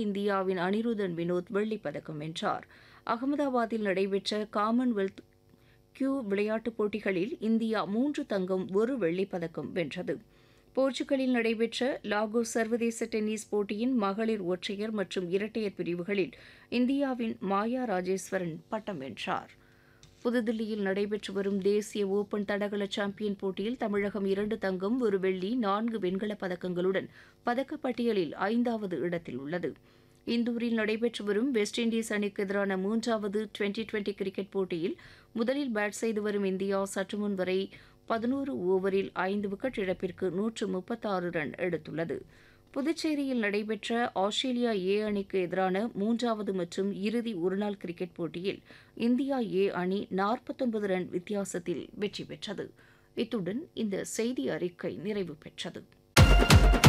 இந்தியாவின் அனிருதன் வினோத் வெள்ளிப் பதக்கம் வென்றார் அகமதாபாத்தில் நடைபெற்ற காமன்வெல்த் கியூ விளையாட்டுப் போட்டிகளில் இந்தியா மூன்று தங்கம் ஒரு வெள்ளிப் பதக்கம் வென்றது போர்ச்சுகலில் நடைபெற்ற லாகோஸ் சர்வதேச டென்னிஸ் போட்டியின் மகளிர் ஒற்றையர் மற்றும் இரட்டையர் பிரிவுகளில் இந்தியாவின் மாயா ராஜேஸ்வரன் பட்டம் வென்றார் புதுதில்லியில் நடைபெற்று வரும் தேசிய ஓபன் தடகள சாம்பியன் போட்டியில் தமிழகம் இரண்டு தங்கம் ஒரு வெள்ளி நான்கு வெண்கலப் பதக்கங்களுடன் பதக்கப்பட்டியலில் ஐந்தாவது இடத்தில் உள்ளது இந்தூரில் நடைபெற்று வரும் வெஸ்ட் இண்டீஸ் அணிக்கு எதிரான மூன்றாவது டுவெண்டி டுவெண்டி கிரிக்கெட் போட்டியில் முதலில் பேட் செய்து வரும் இந்தியா சற்றுமுன் வரை பதினோரு ஓவரில் ஐந்து விக்கெட் இழப்பிற்கு நூற்று முப்பத்தாறு ரன் எடுத்துள்ளது புதுச்சேரியில் நடைபெற்ற ஆஸ்திரேலியா ஏ அணிக்கு எதிரான மூன்றாவது மற்றும் இறுதி ஒருநாள் கிரிக்கெட் போட்டியில் இந்தியா ஏ அணி நாற்பத்தொன்பது ரன் வித்தியாசத்தில் வெற்றி பெற்றது இத்துடன் இந்த செய்தி அறிக்கை நிறைவு பெற்றது